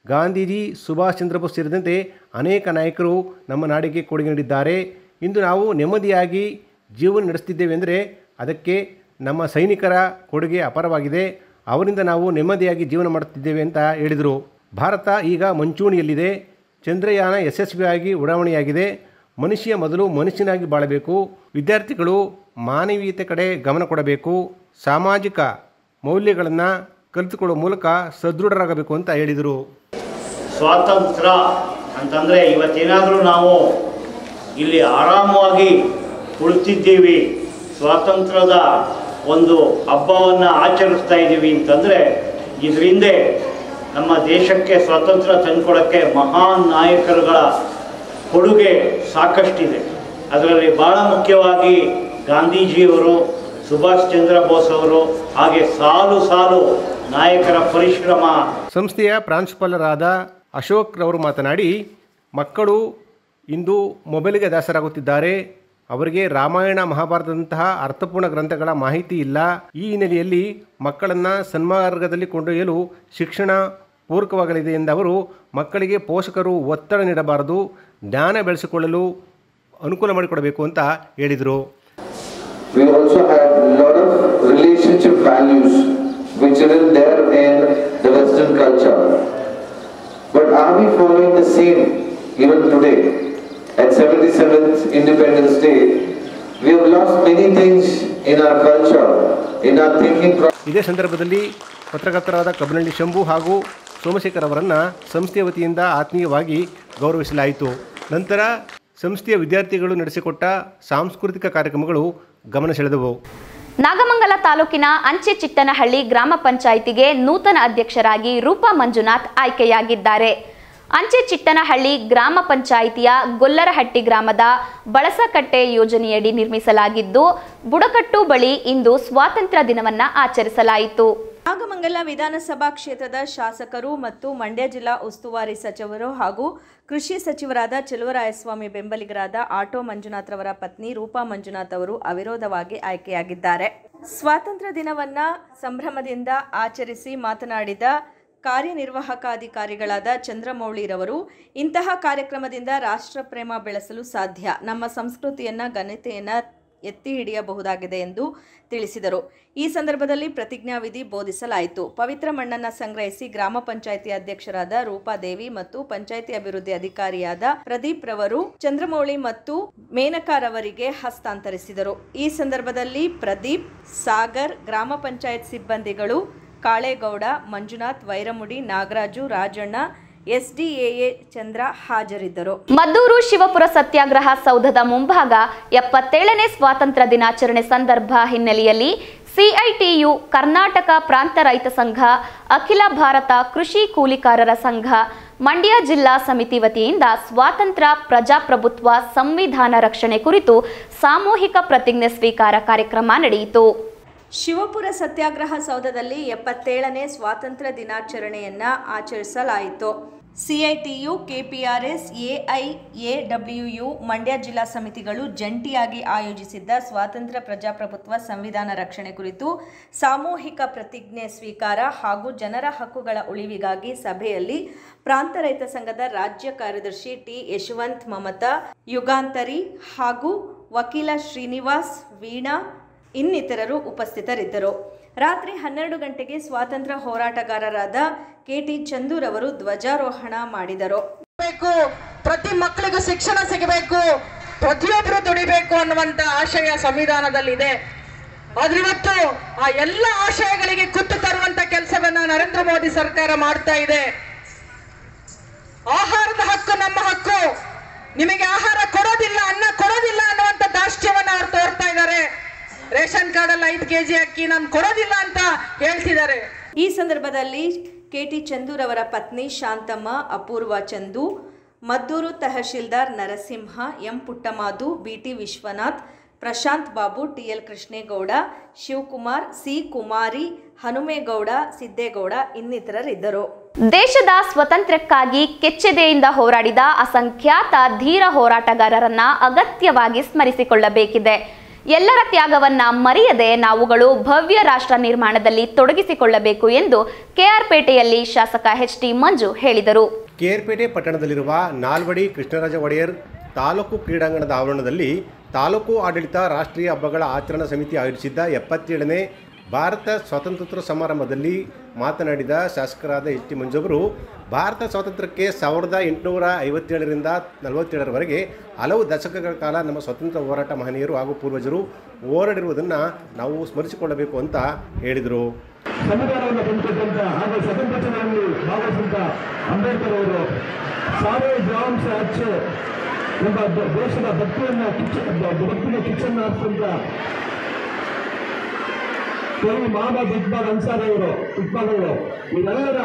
ಗಾಂಧೀಜಿ ಸುಭಾಷ್ ಚಂದ್ರ ಬೋಸ್ ಸೇರಿದಂತೆ ಅನೇಕ ನಾಯಕರು ನಮ್ಮ ನಾಡಿಗೆ ಕೊಡುಗೆ ನೀಡಿದ್ದಾರೆ ಇಂದು ನಾವು ನೆಮ್ಮದಿಯಾಗಿ ಜೀವನ ನಡೆಸ್ತಿದ್ದೇವೆ ಅಂದರೆ ಅದಕ್ಕೆ ನಮ್ಮ ಸೈನಿಕರ ಕೊಡುಗೆ ಅಪಾರವಾಗಿದೆ ಅವರಿಂದ ನಾವು ನೆಮ್ಮದಿಯಾಗಿ ಜೀವನ ಮಾಡುತ್ತಿದ್ದೇವೆ ಅಂತ ಹೇಳಿದರು ಭಾರತ ಈಗ ಮುಂಚೂಣಿಯಲ್ಲಿದೆ ಚಂದ್ರಯಾನ ಯಶಸ್ವಿಯಾಗಿ ಉಡಾವಣೆಯಾಗಿದೆ ಮನುಷ್ಯ ಮೊದಲು ಮನುಷ್ಯನಾಗಿ ಬಾಳಬೇಕು ವಿದ್ಯಾರ್ಥಿಗಳು ಮಾನವೀಯತೆ ಕಡೆ ಗಮನ ಕೊಡಬೇಕು ಸಾಮಾಜಿಕ ಮೌಲ್ಯಗಳನ್ನು ಕಲಿತುಕೊಳ್ಳುವ ಮೂಲಕ ಸದೃಢರಾಗಬೇಕು ಅಂತ ಹೇಳಿದರು ಸ್ವಾತಂತ್ರ್ಯ ಅಂತಂದರೆ ಇವತ್ತೇನಾದರೂ ನಾವು ಇಲ್ಲಿ ಆರಾಮವಾಗಿ ಕುಳಿತಿದ್ದೀವಿ ಸ್ವಾತಂತ್ರ್ಯದ ಒಂದು ಹಬ್ಬವನ್ನು ಆಚರಿಸ್ತಾ ಇದ್ದೀವಿ ಅಂತಂದರೆ ಇದರಿಂದ ನಮ್ಮ ದೇಶಕ್ಕೆ ಸ್ವಾತಂತ್ರ್ಯ ತಂದುಕೊಡೋಕ್ಕೆ ಮಹಾನ್ ನಾಯಕರುಗಳ ಕೊಡುಗೆ ಸಾಕಷ್ಟಿದೆ ಅದರಲ್ಲಿ ಭಾಳ ಮುಖ್ಯವಾಗಿ ಗಾಂಧೀಜಿಯವರು ಸುಭಾಷ್ ಚಂದ್ರ ಬೋಸ್ ಅವರು ಹಾಗೆ ಸಾಲು ಸಾಲು ನಾಯಕರ ಪರಿಶ್ರಮ ಸಂಸ್ಥೆಯ ಪ್ರಾಂಶುಪಾಲರಾದ ಅಶೋಕ್ ರವರು ಮಾತನಾಡಿ ಮಕ್ಕಳು ಇಂದು ಮೊಬೈಲ್ಗೆ ದಾಸರಾಗುತ್ತಿದ್ದಾರೆ ಅವರಿಗೆ ರಾಮಾಯಣ ಮಹಾಭಾರತದಂತಹ ಅರ್ಥಪೂರ್ಣ ಗ್ರಂಥಗಳ ಮಾಹಿತಿ ಇಲ್ಲ ಈ ಹಿನ್ನೆಲೆಯಲ್ಲಿ ಮಕ್ಕಳನ್ನು ಸನ್ಮಾರ್ಗದಲ್ಲಿ ಕೊಂಡೊಯ್ಯಲು ಶಿಕ್ಷಣ ಪೂರಕವಾಗಲಿದೆ ಎಂದ ಅವರು ಮಕ್ಕಳಿಗೆ ಪೋಷಕರು ಒತ್ತಡ ನೀಡಬಾರದು ಜ್ಞಾನ ಬೆಳೆಸಿಕೊಳ್ಳಲು ಅನುಕೂಲ ಮಾಡಿಕೊಡಬೇಕು ಅಂತ ಹೇಳಿದರು We also have a lot of relationship values which aren't there in the Western culture. But are we following the same even today? At 77th Independence Day, we have lost many things in our culture, in our thinking process. ಇದೇ ಸಂದರ್ಭದಲ್ಲಿ ಪತ್ರಕರ್ತರಾದ ಕಬ್ಬನಹಳ್ಳಿ ಶಂಭು ಹಾಗೂ ಸೋಮಶೇಖರ್ ಅವರನ್ನು ಸಂಸ್ಥೆಯ ವತಿಯಿಂದ ಆತ್ಮೀಯವಾಗಿ ಗೌರವಿಸಲಾಯಿತು ನಂತರ ಸಂಸ್ಥೆಯ ವಿದ್ಯಾರ್ಥಿಗಳು ನಡೆಸಿಕೊಟ್ಟ ಸಾಂಸ್ಕೃತಿಕ ಕಾರ್ಯಕ್ರಮಗಳು ಗಮನ ಸೆಳೆದವು ನಾಗಮಂಗಲ ತಾಲೂಕಿನ ಅಂಚೆ ಚಿಟ್ಟನಹಳ್ಳಿ ಗ್ರಾಮ ಪಂಚಾಯಿತಿಗೆ ನೂತನ ಅಧ್ಯಕ್ಷರಾಗಿ ರೂಪಾ ಮಂಜುನಾಥ್ ಆಯ್ಕೆಯಾಗಿದ್ದಾರೆ ಅಂಚೆ ಚಿಟ್ಟನಹಳ್ಳಿ ಗ್ರಾಮ ಪಂಚಾಯಿತಿಯ ಗೊಲ್ಲರಹಟ್ಟಿ ಗ್ರಾಮದ ಬಳಸಕಟ್ಟೆ ಯೋಜನೆಯಡಿ ನಿರ್ಮಿಸಲಾಗಿದ್ದು ಬುಡಕಟ್ಟು ಬಳಿ ಇಂದು ಸ್ವಾತಂತ್ರ್ಯ ದಿನವನ್ನ ಆಚರಿಸಲಾಯಿತು ನಾಗಮಂಗಲ ವಿಧಾನಸಭಾ ಕ್ಷೇತ್ರದ ಶಾಸಕರು ಮತ್ತು ಮಂಡ್ಯ ಜಿಲ್ಲಾ ಉಸ್ತುವಾರಿ ಸಚಿವರು ಹಾಗೂ ಕೃಷಿ ಸಚಿವರಾದ ಚೆಲುವರಾಯಸ್ವಾಮಿ ಬೆಂಬಲಿಗರಾದ ಆಟೋ ಮಂಜುನಾಥ್ ರವರ ಪತ್ನಿ ರೂಪಾ ಮಂಜುನಾಥ್ ಅವರು ಅವಿರೋಧವಾಗಿ ಆಯ್ಕೆಯಾಗಿದ್ದಾರೆ ಸ್ವಾತಂತ್ರ್ಯ ದಿನವನ್ನ ಸಂಭ್ರಮದಿಂದ ಆಚರಿಸಿ ಮಾತನಾಡಿದ ಕಾರ್ಯನಿರ್ವಾಹಕಾಧಿಕಾರಿಗಳಾದ ಚಂದ್ರಮೌಳಿರವರು ಇಂತಹ ಕಾರ್ಯಕ್ರಮದಿಂದ ರಾಷ್ಟ್ರಪ್ರೇಮ ಬೆಳೆಸಲು ಸಾಧ್ಯ ನಮ್ಮ ಸಂಸ್ಕೃತಿಯನ್ನ ಘನತೆಯನ್ನ ಎತ್ತಿ ಹಿಡಿಯಬಹುದಾಗಿದೆ ಎಂದು ತಿಳಿಸಿದರು ಈ ಸಂದರ್ಭದಲ್ಲಿ ಪ್ರತಿಜ್ಞಾವಿಧಿ ಬೋಧಿಸಲಾಯಿತು ಪವಿತ್ರ ಮಣ್ಣನ್ನು ಸಂಗ್ರಹಿಸಿ ಗ್ರಾಮ ಪಂಚಾಯಿತಿ ಅಧ್ಯಕ್ಷರಾದ ರೂಪಾದೇವಿ ಮತ್ತು ಪಂಚಾಯಿತಿ ಅಭಿವೃದ್ಧಿ ಅಧಿಕಾರಿಯಾದ ಪ್ರದೀಪ್ ರವರು ಚಂದ್ರಮೌಳಿ ಮತ್ತು ಮೇನಕಾರವರಿಗೆ ಹಸ್ತಾಂತರಿಸಿದರು ಈ ಸಂದರ್ಭದಲ್ಲಿ ಪ್ರದೀಪ್ ಸಾಗರ್ ಗ್ರಾಮ ಪಂಚಾಯತ್ ಸಿಬ್ಬಂದಿಗಳು ಕಾಳೇಗೌಡ ಮಂಜುನಾಥ್ ವೈರಮುಡಿ ನಾಗರಾಜು ರಾಜಣ್ಣ ಎಸ್ಡಿಎಎ ಚಂದ್ರ ಹಾಜರಿದ್ದರು ಮದ್ದೂರು ಶಿವಪುರ ಸತ್ಯಾಗ್ರಹ ಸೌಧದ ಮುಂಭಾಗ ಎಪ್ಪತ್ತೇಳನೇ ಸ್ವಾತಂತ್ರ್ಯ ದಿನಾಚರಣೆ ಸಂದರ್ಭ ಹಿನ್ನೆಲೆಯಲ್ಲಿ ಸಿಐಟಿಯು ಕರ್ನಾಟಕ ಪ್ರಾಂತ ರೈತ ಸಂಘ ಅಖಿಲ ಭಾರತ ಕೃಷಿ ಕೂಲಿಕಾರರ ಸಂಘ ಮಂಡ್ಯ ಜಿಲ್ಲಾ ಸಮಿತಿ ವತಿಯಿಂದ ಸ್ವಾತಂತ್ರ್ಯ ಪ್ರಜಾಪ್ರಭುತ್ವ ಸಂವಿಧಾನ ರಕ್ಷಣೆ ಕುರಿತು ಸಾಮೂಹಿಕ ಪ್ರತಿಜ್ಞೆ ಸ್ವೀಕಾರ ಕಾರ್ಯಕ್ರಮ ನಡೆಯಿತು ಶಿವಪುರ ಸತ್ಯಾಗ್ರಹ ಸೌಧದಲ್ಲಿ ಎಪ್ಪತ್ತೇಳನೇ ಸ್ವಾತಂತ್ರ್ಯ ದಿನಾಚರಣೆಯನ್ನ ಆಚರಿಸಲಾಯಿತು ಸಿಐಟಿಯು ಕೆಪಿಆರ್ಎಸ್ ಎಐಎಡಬ್ಲ್ಯೂಯು ಮಂಡ್ಯ ಜಿಲ್ಲಾ ಸಮಿತಿಗಳು ಜಂಟಿಯಾಗಿ ಆಯೋಜಿಸಿದ್ದ ಸ್ವಾತಂತ್ರ್ಯ ಪ್ರಜಾಪ್ರಭುತ್ವ ಸಂವಿಧಾನ ರಕ್ಷಣೆ ಕುರಿತು ಸಾಮೂಹಿಕ ಪ್ರತಿಜ್ಞೆ ಸ್ವೀಕಾರ ಹಾಗೂ ಜನರ ಹಕ್ಕುಗಳ ಉಳಿವಿಗಾಗಿ ಸಭೆಯಲ್ಲಿ ಪ್ರಾಂತ ರೈತ ಸಂಘದ ರಾಜ್ಯ ಕಾರ್ಯದರ್ಶಿ ಟಿ ಯಶವಂತ್ ಮಮತಾ ಯುಗಾಂತರಿ ಹಾಗೂ ವಕೀಲ ಶ್ರೀನಿವಾಸ್ ವೀಣಾ ಇನ್ನಿತರರು ಉಪಸ್ಥಿತರಿದ್ದರು ರಾತ್ರಿ ಹನ್ನೆರಡು ಗಂಟೆಗೆ ಸ್ವಾತಂತ್ರ್ಯ ಹೋರಾಟಗಾರರಾದ ಕೆಟಿ ಚಂದೂರವರು ಧ್ವಜಾರೋಹಣ ಮಾಡಿದರು ಬೇಕು ಪ್ರತಿ ಮಕ್ಕಳಿಗೂ ಶಿಕ್ಷಣ ಸಿಗಬೇಕು ಪ್ರತಿಯೊಬ್ಬರು ದುಡಿಬೇಕು ಅನ್ನುವಂತ ಆಶಯ ಸಂವಿಧಾನದಲ್ಲಿದೆ ಆದ್ರಿವತ್ತು ಆ ಎಲ್ಲ ಆಶಯಗಳಿಗೆ ಕುತ್ತು ತರುವಂತ ಕೆಲಸವನ್ನ ನರೇಂದ್ರ ಮೋದಿ ಸರ್ಕಾರ ಮಾಡ್ತಾ ಇದೆ ಆಹಾರದ ಹಕ್ಕು ನಮ್ಮ ಹಕ್ಕು ನಿಮಗೆ ಆಹಾರ ಕೊಡೋದಿಲ್ಲ ಅನ್ನ ಕೊಡೋದಿಲ್ಲ ಅನ್ನುವಂತ ದಾಷ್ಟ್ಯವನ್ನ ಅವ್ರು ತೋರ್ತಾ ಇದ್ದಾರೆ ರೇಷನ್ ಕಾರ್ಡ್ ಅಲ್ಲಿ ಐದು ಕೆಜಿ ಅಕ್ಕಿ ನಾನು ಕೊಡೋದಿಲ್ಲ ಅಂತ ಹೇಳ್ತಿದ್ದಾರೆ ಈ ಸಂದರ್ಭದಲ್ಲಿ ಕೆಟಿ ಚಂದೂರವರ ಪತ್ನಿ Shanthamma Apoorva Chandu Maddur tahsildar Narasimha M Puttamadu BT Vishwanath Prashanth Babu TL Krishnegowda Shivakumar C Kumari Hanumegowda Siddegowda ಇನ್ನಿತರರಿದ್ದರು ದೇಶದ ಸ್ವಾತಂತ್ರ್ಯಕ್ಕಾಗಿ ಕೆಚ್ಚೆದೆಯಿಂದ ಹೋರಾಡಿದ ಅಸಂಖ್ಯಾತ ಧೀರ ಹೋರಾಟಗಾರರನ್ನ ಅಗತ್ಯವಾಗಿ ಸ್ಮರಿಸಿಕೊಳ್ಳಬೇಕಿದೆ ಎಲ್ಲರ ತ್ಯಾಗವನ್ನ ಮರೆಯದೆ ನಾವುಗಳು ಭವ್ಯ ರಾಷ್ಟ್ರ ನಿರ್ಮಾಣದಲ್ಲಿ ತೊಡಗಿಸಿಕೊಳ್ಳಬೇಕು ಎಂದು ಕೆಆರ್ಪೇಟೆಯಲ್ಲಿ ಶಾಸಕ ಎಚ್ ಟಿ ಮಂಜು ಹೇಳಿದರು ಕೇರ್ಪೇಟೆ ಪಟ್ಟಣದಲ್ಲಿರುವ ನಾಲ್ವಡಿ ಕೃಷ್ಣರಾಜ ಒಡೆಯರ್ ತಾಲೂಕು ಕ್ರೀಡಾಂಗಣದ ಆವರಣದಲ್ಲಿ ತಾಲೂಕು ಆಡಳಿತ ರಾಷ್ಟ್ರೀಯ ಹಬ್ಬಗಳ ಆಚರಣಾ ಸಮಿತಿ ಆಯೋಜಿಸಿದ್ದ ಎಪ್ಪತ್ತೇಳನೇ ಭಾರತ ಸ್ವಾತಂತ್ರ್ಯೋತ್ಸವ ಸಮಾರಂಭದಲ್ಲಿ ಮಾತನಾಡಿದ ಶಾಸಕರಾದ ಎಚ್ ಟಿ ಮಂಜು ಅವರು ಭಾರತ ಸ್ವಾತಂತ್ರ್ಯಕ್ಕೆ ಸಾವಿರದ ಎಂಟುನೂರ ಐವತ್ತೇಳರಿಂದ ನಲವತ್ತೇಳರವರೆಗೆ ಹಲವು ದಶಕಗಳ ಕಾಲ ನಮ್ಮ ಸ್ವಾತಂತ್ರ್ಯ ಹೋರಾಟ ಮಹನೀಯರು ಹಾಗೂ ಪೂರ್ವಜರು ಹೋರಾಡಿರುವುದನ್ನು ನಾವು ಸ್ಮರಿಸಿಕೊಳ್ಳಬೇಕು ಅಂತ ಹೇಳಿದರು ಸಂವಿಧಾನವನ್ನು ತಂದುಕೊಟ್ಟಂತ ಹಾಗೂ ಸ್ವತಂತ್ರ ಚಳವಳಿಯಲ್ಲಿ ಭಾಗವಹಿಸಿದಂತ ಅಂಬೇಡ್ಕರ್ ಅವರು ಸಾವೇ ಜೀವಾಂಶ ಹಚ್ಚೆ ಎಂಬ ದ- ದೇಶದ ಭಕ್ತಿಯನ್ನ ಕಿಚ್ಚ ಬ- ಭಕ್ತಿಗೆ ಕಿಚ್ಚನ್ನ ಹಾರಿಸಿದಂತ ಕವಿ ಮಹಮ್ಮದ್ ಇಕ್ಬಾಲ್ ಅನ್ಸಾರಿ ಅವರು ಇಕ್ಬಾಲ್ ಅವರು ಇವರೆಲ್ಲರ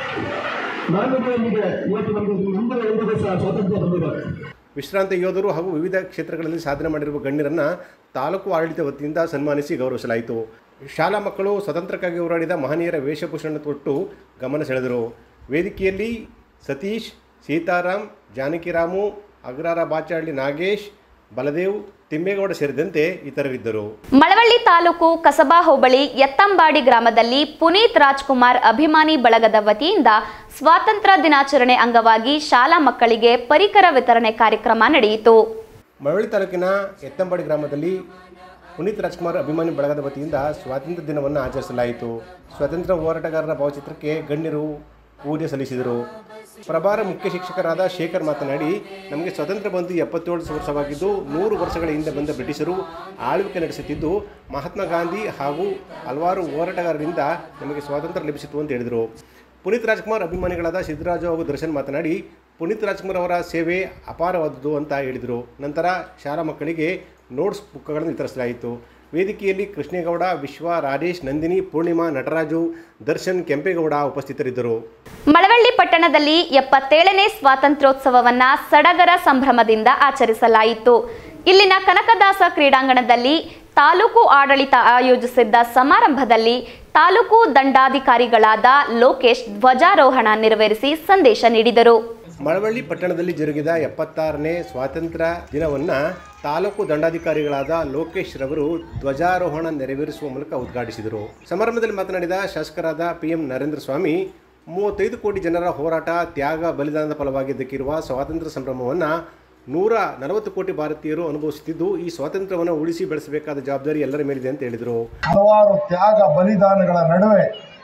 ನಾಣ್ಯಗಳೊಂದಿಗೆ ಇವತ್ತು ನಮಗೆ ಮುಂದಿನ ಒಂದು ವರ್ಷ ಸ್ವಾತಂತ್ರ್ಯ ಬಂದಿದೆ ವಿಶ್ರಾಂತ ಯೋಧರು ಹಾಗೂ ವಿವಿಧ ಕ್ಷೇತ್ರಗಳಲ್ಲಿ ಸಾಧನೆ ಮಾಡಿರುವ ಗಣ್ಯರನ್ನು ತಾಲೂಕು ಆಡಳಿತ ವತಿಯಿಂದ ಸನ್ಮಾನಿಸಿ ಗೌರವಿಸಲಾಯಿತು ಶಾಲಾ ಮಕ್ಕಳು ಸ್ವತಂತ್ರಕ್ಕಾಗಿ ಹೋರಾಡಿದ ಮಹನೀಯರ ವೇಷಭೂಷಣ ತೊಟ್ಟು ಗಮನ ಸೆಳೆದರು ವೇದಿಕೆಯಲ್ಲಿ ಸತೀಶ್ ಸೀತಾರಾಮ್ ಜಾನಕಿರಾಮು ಅಗ್ರಾರ ಬಾಚಹಳ್ಳಿ ನಾಗೇಶ್ ಬಲದೇವ್ ತಿಮ್ಮೇಗೌಡ ಸೇರಿದಂತೆ ಇತರರಿದ್ದರು ಮಳವಳ್ಳಿ ತಾಲೂಕು ಕಸಬಾ ಹೋಬಳಿ ಎತ್ತಂಬಾಡಿ ಗ್ರಾಮದಲ್ಲಿ ಪುನೀತ್ ರಾಜ್ಕುಮಾರ್ ಅಭಿಮಾನಿ ಬಳಗದ ವತಿಯಿಂದ ಸ್ವಾತಂತ್ರ್ಯ ದಿನಾಚರಣೆ ಅಂಗವಾಗಿ ಶಾಲಾ ಮಕ್ಕಳಿಗೆ ಪರಿಕರ ವಿತರಣೆ ಕಾರ್ಯಕ್ರಮ ನಡೆಯಿತು ಮಳವಳ್ಳಿ ತಾಲೂಕಿನ ಎತ್ತಂಬಾಡಿ ಗ್ರಾಮದಲ್ಲಿ ಪುನೀತ್ ರಾಜ್ಕುಮಾರ್ ಅಭಿಮಾನಿ ಬಳಗದ ವತಿಯಿಂದ ಸ್ವಾತಂತ್ರ್ಯ ದಿನವನ್ನು ಆಚರಿಸಲಾಯಿತು ಸ್ವಾತಂತ್ರ್ಯ ಹೋರಾಟಗಾರರ ಭಾವಚಿತ್ರಕ್ಕೆ ಗಣ್ಯರು ಪೂಜೆ ಸಲ್ಲಿಸಿದರು ಪ್ರಭಾರ ಮುಖ್ಯ ಶಿಕ್ಷಕರಾದ ಶೇಖರ್ ಮಾತನಾಡಿ ನಮಗೆ ಸ್ವಾತಂತ್ರ್ಯ ಬಂದು ಎಪ್ಪತ್ತೇಳು ವರ್ಷವಾಗಿದ್ದು ನೂರು ವರ್ಷಗಳ ಹಿಂದೆ ಬಂದ ಬ್ರಿಟಿಷರು ಆಳ್ವಿಕೆ ನಡೆಸುತ್ತಿದ್ದು ಮಹಾತ್ಮ ಗಾಂಧಿ ಹಾಗೂ ಹಲವಾರು ಹೋರಾಟಗಾರರಿಂದ ನಮಗೆ ಸ್ವಾತಂತ್ರ್ಯ ಲಭಿಸಿತು ಅಂತ ಹೇಳಿದರು ಪುನೀತ್ ರಾಜ್ಕುಮಾರ್ ಅಭಿಮಾನಿಗಳಾದ ಸಿದ್ದರಾಜು ಹಾಗೂ ದರ್ಶನ್ ಮಾತನಾಡಿ ಪುನೀತ್ ರಾಜ್ಕುಮಾರ್ ಅವರ ಸೇವೆ ಅಪಾರವಾದುದು ಅಂತ ಹೇಳಿದರು ನಂತರ ಶಾಲಾ ಮಕ್ಕಳಿಗೆ ನೋಟ್ಸ್ ಬುಕ್ಗಳನ್ನು ವಿತರಿಸಲಾಯಿತು ವೇದಿಕೆಯಲ್ಲಿ ಕೃಷ್ಣೇಗೌಡ ವಿಶ್ವ ರಾಜೇಶ್ ನಂದಿನಿ ಪೂರ್ಣಿಮಾ ನಟರಾಜು ದರ್ಶನ್ ಕೆಂಪೇಗೌಡ ಉಪಸ್ಥಿತರಿದ್ದರು ಮಳವಳ್ಳಿ ಪಟ್ಟಣದಲ್ಲಿ ಎಪ್ಪತ್ತೇಳನೇ ಸ್ವಾತಂತ್ರ್ಯೋತ್ಸವವನ್ನ ಸಡಗರ ಸಂಭ್ರಮದಿಂದ ಆಚರಿಸಲಾಯಿತು ಇಲ್ಲಿನ ಕನಕದಾಸ ಕ್ರೀಡಾಂಗಣದಲ್ಲಿ ತಾಲೂಕು ಆಡಳಿತ ಆಯೋಜಿಸಿದ್ದ ಸಮಾರಂಭದಲ್ಲಿ ತಾಲೂಕು ದಂಡಾಧಿಕಾರಿಗಳಾದ ಲೋಕೇಶ್ ಧ್ವಜಾರೋಹಣ ನೆರವೇರಿಸಿ ಸಂದೇಶ ನೀಡಿದರು ಮಳವಳ್ಳಿ ಪಟ್ಟಣದಲ್ಲಿ ಜರುಗಿದ ಎಪ್ಪತ್ತಾರನೇ ಸ್ವಾತಂತ್ರ್ಯ ದಿನವನ್ನು ತಾಲೂಕು ದಂಡಾಧಿಕಾರಿಗಳಾದ ಲೋಕೇಶ್ ರವರು ಧ್ವಜಾರೋಹಣ ನೆರವೇರಿಸುವ ಮೂಲಕ ಉದ್ಘಾಟಿಸಿದರು ಸಮಾರಂಭದಲ್ಲಿ ಮಾತನಾಡಿದ ಶಾಸಕರಾದ ಪಿ ಎಂ ನರೇಂದ್ರ ಸ್ವಾಮಿ ಮೂವತ್ತೈದು ಕೋಟಿ ಜನರ ಹೋರಾಟ ತ್ಯಾಗ ಬಲಿದಾನದ ಫಲವಾಗಿ ದಕ್ಕಿರುವ ಸ್ವಾತಂತ್ರ್ಯ ಸಂಭ್ರಮವನ್ನು ನೂರ ನಲವತ್ತು ಕೋಟಿ ಭಾರತೀಯರು ಅನುಭವಿಸುತ್ತಿದ್ದು ಈ ಸ್ವಾತಂತ್ರ್ಯವನ್ನು ಉಳಿಸಿ ಬೆಳೆಸಬೇಕಾದ ಜವಾಬ್ದಾರಿ ಎಲ್ಲರ ಮೇಲಿದೆ ಅಂತ ಹೇಳಿದರು ಹಲವಾರು ತ್ಯಾಗ ಬಲಿದಾನಗಳ ನಡುವೆ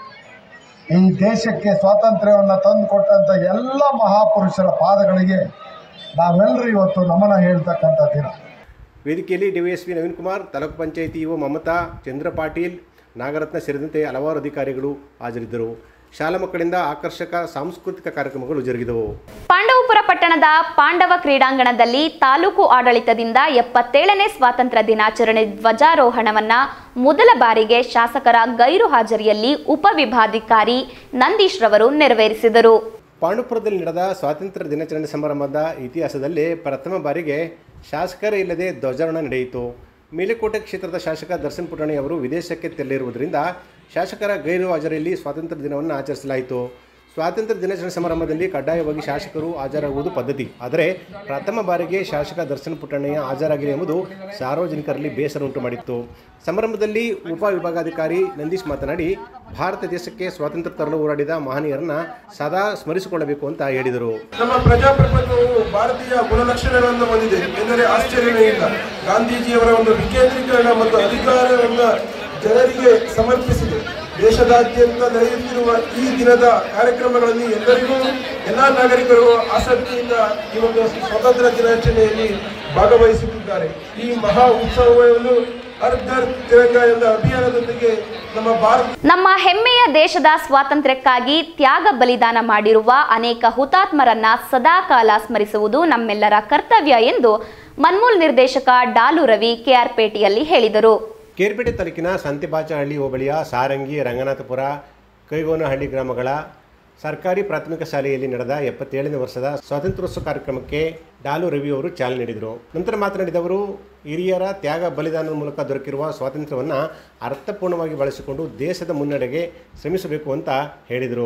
ಈ ದೇಶಕ್ಕೆ ಸ್ವಾತಂತ್ರ್ಯವನ್ನು ತಂದುಕೊಟ್ಟಂಥ ಎಲ್ಲ ಮಹಾಪುರುಷರ ಪಾದಗಳಿಗೆ ನಾವೆಲ್ಲರೂ ಇವತ್ತು ನಮನ ಹೇಳ್ತಕ್ಕಂಥ ದಿನ ವೇದಿಕೆಯಲ್ಲಿ ಡಿವೈಎಸ್ಪಿ ನವೀನ್ ಕುಮಾರ್ ತಾಲೂಕು ಪಂಚಾಯಿತಿ ಇಒ ಮಮತಾ ಚಂದ್ರ ಪಾಟೀಲ್ ನಾಗರತ್ನ ಸೇರಿದಂತೆ ಹಲವಾರು ಅಧಿಕಾರಿಗಳು ಹಾಜರಿದ್ದರು ಶಾಲಾ ಮಕ್ಕಳಿಂದ ಆಕರ್ಷಕ ಸಾಂಸ್ಕೃತಿಕ ಕಾರ್ಯಕ್ರಮಗಳು ಜರುಗಿದವು ಪಾಂಡವಪುರ ಪಟ್ಟಣದ ಪಾಂಡವ ಕ್ರೀಡಾಂಗಣದಲ್ಲಿ ತಾಲೂಕು ಆಡಳಿತದಿಂದ ಎಪ್ಪತ್ತೇಳನೇ ಸ್ವಾತಂತ್ರ್ಯ ದಿನಾಚರಣೆ ಧ್ವಜಾರೋಹಣವನ್ನ ಮೊದಲ ಬಾರಿಗೆ ಶಾಸಕರ ಗೈರು ಹಾಜರಿಯಲ್ಲಿ ಉಪವಿಭಾಧಿಕಾರಿ ನಂದೀಶ್ ರವರು ನೆರವೇರಿಸಿದರು ಪಾಂಡುಪುರದಲ್ಲಿ ನಡೆದ ಸ್ವಾತಂತ್ರ್ಯ ದಿನಾಚರಣೆ ಸಮಾರಂಭದ ಇತಿಹಾಸದಲ್ಲೇ ಪ್ರಥಮ ಬಾರಿಗೆ ಶಾಸಕರೇ ಇಲ್ಲದೆ ಧ್ವಜಾರೋಹಣ ನಡೆಯಿತು ಮೇಲುಕೋಟೆ ಕ್ಷೇತ್ರದ ಶಾಸಕ ದರ್ಶನ್ ಪುಟಾಣಿ ಅವರು ವಿದೇಶಕ್ಕೆ ತೆರಳಿರುವುದರಿಂದ ಶಾಸಕರ ಗೈರು ಹಾಜರಿಯಲ್ಲಿ ಸ್ವಾತಂತ್ರ್ಯ ದಿನವನ್ನು ಆಚರಿಸಲಾಯಿತು ಸ್ವಾತಂತ್ರ್ಯ ದಿನಾಚರಣೆ ಸಮಾರಂಭದಲ್ಲಿ ಕಡ್ಡಾಯವಾಗಿ ಶಾಸಕರು ಹಾಜರಾಗುವುದು ಪದ್ಧತಿ ಆದರೆ ಪ್ರಥಮ ಬಾರಿಗೆ ಶಾಸಕ ದರ್ಶನ್ ಪುಟ್ಟಣ್ಣಯ್ಯ ಹಾಜರಾಗಿದೆ ಎಂಬುದು ಸಾರ್ವಜನಿಕರಲ್ಲಿ ಬೇಸರ ಉಂಟು ಮಾಡಿತ್ತು ಸಮಾರಂಭದಲ್ಲಿ ಉಪವಿಭಾಗಾಧಿಕಾರಿ ನಂದೀಶ್ ಮಾತನಾಡಿ ಭಾರತ ದೇಶಕ್ಕೆ ಸ್ವಾತಂತ್ರ್ಯ ತರಲು ಹೋರಾಡಿದ ಮಹನೀಯರನ್ನ ಸದಾ ಸ್ಮರಿಸಿಕೊಳ್ಳಬೇಕು ಅಂತ ಹೇಳಿದರು ನಮ್ಮ ಪ್ರಜಾಪ್ರಭುತ್ವವು ಭಾರತೀಯ ಗುಣಲಕ್ಷಣಗಳನ್ನು ಹೊಂದಿದೆ ಎಂದರೆ ಆಶ್ಚರ್ಯವೇ ಇಲ್ಲ ಗಾಂಧೀಜಿಯವರ ಒಂದು ವಿಕೇಂದ್ರೀಕರಣ ಮತ್ತು ಅಧಿಕಾರವನ್ನು ಜನರಿಗೆ ಸಮರ್ಪಿಸಿದೆ ದೇಶದಾದ್ಯಂತ ನಡೆಯುತ್ತಿರುವ ಈ ದಿನದ ಕಾರ್ಯಕ್ರಮಗಳಲ್ಲಿ ಎಲ್ಲರಿಗೂ ಎಲ್ಲ ನಾಗರಿಕರು ಆಸಕ್ತಿಯಿಂದ ಈ ಒಂದು ಸ್ವಾತಂತ್ರ್ಯ ದಿನಾಚರಣೆಯಲ್ಲಿ ಭಾಗವಹಿಸುತ್ತಿದ್ದಾರೆ ಈ ಮಹಾ ಉತ್ಸವವನ್ನು ಹರ್ ಘರ್ ತಿರಂಗ ಎಂಬ ಅಭಿಯಾನದೊಂದಿಗೆ ನಮ್ಮ ಭಾರತ ನಮ್ಮ ಹೆಮ್ಮೆಯ ದೇಶದ ಸ್ವಾತಂತ್ರ್ಯಕ್ಕಾಗಿ ತ್ಯಾಗ ಬಲಿದಾನ ಮಾಡಿರುವ ಅನೇಕ ಹುತಾತ್ಮರನ್ನ ಸದಾಕಾಲ ಸ್ಮರಿಸುವುದು ನಮ್ಮೆಲ್ಲರ ಕರ್ತವ್ಯ ಎಂದು ಮನ್ಮೂಲ್ ನಿರ್ದೇಶಕ ಡಾಲು ರವಿ ಕೆಆರ್ಪೇಟೆಯಲ್ಲಿ ಹೇಳಿದರು ಕೇರ್ಪೇಟೆ ತಾಲೂಕಿನ ಸಂತೆಬಾಚಹಳ್ಳಿ ಹೋಬಳಿಯ ಸಾರಂಗಿ ರಂಗನಾಥಪುರ ಕೈಗೋನಹಳ್ಳಿ ಗ್ರಾಮಗಳ ಸರ್ಕಾರಿ ಪ್ರಾಥಮಿಕ ಶಾಲೆಯಲ್ಲಿ ನಡೆದ ಎಪ್ಪತ್ತೇಳನೇ ವರ್ಷದ ಸ್ವಾತಂತ್ರ್ಯೋತ್ಸವ ಕಾರ್ಯಕ್ರಮಕ್ಕೆ ಡಾಲು ರವಿ ಅವರು ಚಾಲನೆ ನೀಡಿದರು ನಂತರ ಮಾತನಾಡಿದವರು ಹಿರಿಯರ ತ್ಯಾಗ ಬಲಿದಾನದ ಮೂಲಕ ದೊರಕಿರುವ ಸ್ವಾತಂತ್ರ್ಯವನ್ನು ಅರ್ಥಪೂರ್ಣವಾಗಿ ಬಳಸಿಕೊಂಡು ದೇಶದ ಮುನ್ನಡೆಗೆ ಶ್ರಮಿಸಬೇಕು ಅಂತ ಹೇಳಿದರು